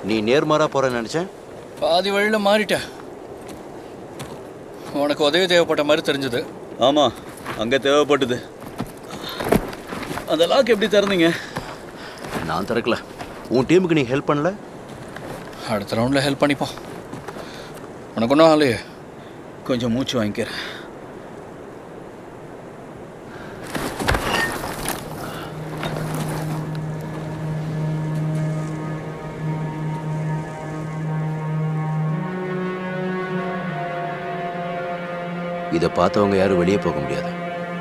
நீ நேர்மாறா போறேன்னு நினைச்சேன் பாதி வழியில் மாறிட்டேன் உனக்கு உதவி தேவைப்பட்ட மாதிரி தெரிஞ்சது ஆமாம் அங்கே தேவைப்பட்டது அந்த லாக் எப்படி திறந்தீங்க நான் திறக்கல உன் டீமுக்கு நீ ஹெல்ப் பண்ணல அடுத்த ரவுண்டில் ஹெல்ப் பண்ணிப்போம் உனக்கு ஒன்றும் ஆலையே கொஞ்சம் மூச்சு வாங்கிக்கிறேன் இதை பார்த்தவங்க யாரும் வெளியே போக முடியாது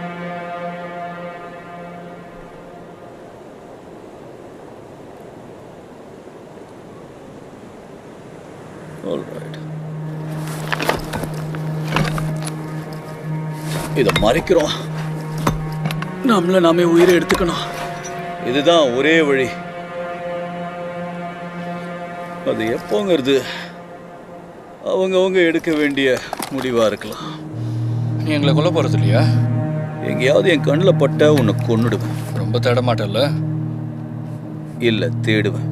ஆல்ரைட் இதை மறைக்கிறோம் நம்மள நாமே உயிரை எடுத்துக்கணும் இதுதான் ஒரே வழி அது எப்போங்கிறது அவங்கவங்க எடுக்க வேண்டிய முடிவா இருக்கலாம் நீ எங்களை கொல்ல போகிறது இல்லையா எங்கேயாவது என் கண்ணில் பட்ட உன்னை கொன்னுடுவேன் ரொம்ப தேட மாட்டேல்ல இல்லை தேடுவேன்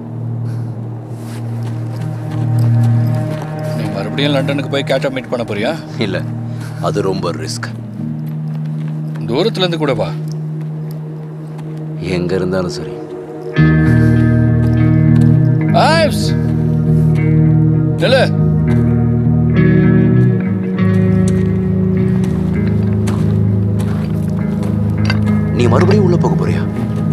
நீ மறுபடியும் லண்டனுக்கு போய் கேட்டை மீட் பண்ண போறியா இல்ல அது ரொம்ப ரிஸ்க் தூரத்துலேருந்து கூட வா எங்க இருந்தாலும் சரி ஐவ்ஸ் நில்லு நீ மறுபடியும் உள்ள போக போறியா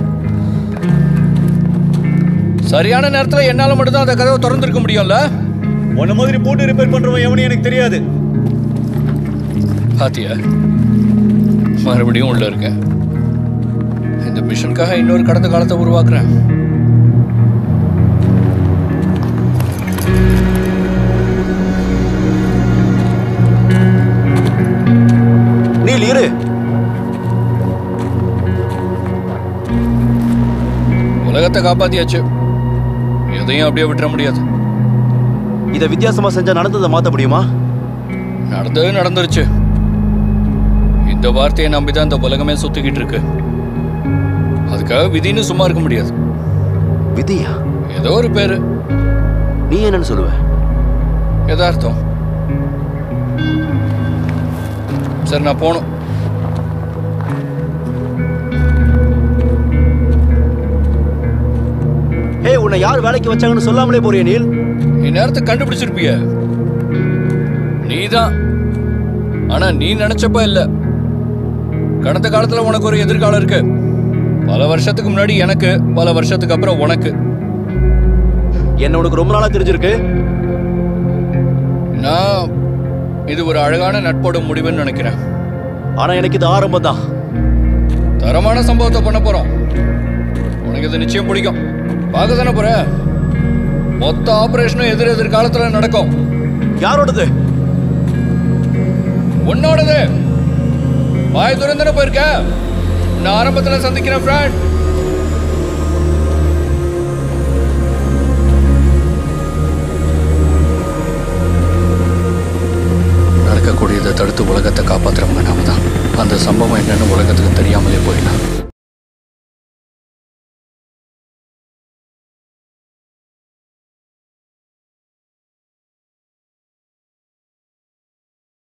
சரியான நேரத்தில் என்னால் மட்டும்தான் அந்த கதவை திறந்திருக்க முடியும்ல உன்ன மாதிரி போட்டு ரிப்பேர் பண்றவன் எவனையும் எனக்கு தெரியாது பாத்தியா மறுபடியும் உள்ள இருக்கேன் இந்த மிஷனுக்காக இன்னொரு கடந்த காலத்தை உருவாக்குறேன் நீல் இரு உலகத்தை காப்பாத்தியாச்சு எதையும் அப்படியே விட்டுற முடியாது இதை வித்தியாசமா செஞ்சா நடந்ததை மாத்த முடியுமா நடந்தது நடந்துருச்சு இந்த வார்த்தையை நம்பி தான் இந்த உலகமே சுத்திக்கிட்டு இருக்கு அதுக்காக விதின்னு சும்மா இருக்க முடியாது விதியா ஏதோ ஒரு பேரு நீ என்னன்னு சொல்லுவ யதார்த்தம் சரி நான் போகணும் ஏய் உன்னை யார் வேலைக்கு வச்சாங்கன்னு சொல்லாமலே போறிய நீல் இந்நேரத்தை கண்டுபிடிச்சிருப்பிய நீதான் ஆனா நீ நினைச்சப்ப இல்ல கடந்த காலத்துல உனக்கு ஒரு எதிர்காலம் இருக்கு பல வருஷத்துக்கு முன்னாடி எனக்கு பல வருஷத்துக்கு அப்புறம் உனக்கு என்ன உனக்கு ரொம்ப நாளா தெரிஞ்சிருக்கு நான் இது ஒரு அழகான நட்போட முடிவுன்னு நினைக்கிறேன் ஆனா எனக்கு இது ஆரம்பம் தான் தரமான சம்பவத்தை பண்ண போறோம் உனக்கு இது நிச்சயம் பிடிக்கும் பார்க்க தானே போற மொத்த ஆபரேஷனும் எதிர் எதிர்காலத்துல நடக்கும் யாரோடது உன்னோடது வாய் துறந்தானே போயிருக்க நான் ஆரம்பத்துல சந்திக்கிறேன் ஃப்ரெண்ட் நடக்கக்கூடியதை தடுத்து உலகத்தை காப்பாத்துறவங்க நாம தான் அந்த சம்பவம் என்னன்னு உலகத்துக்கு தெரியாமலே போயிடலாம்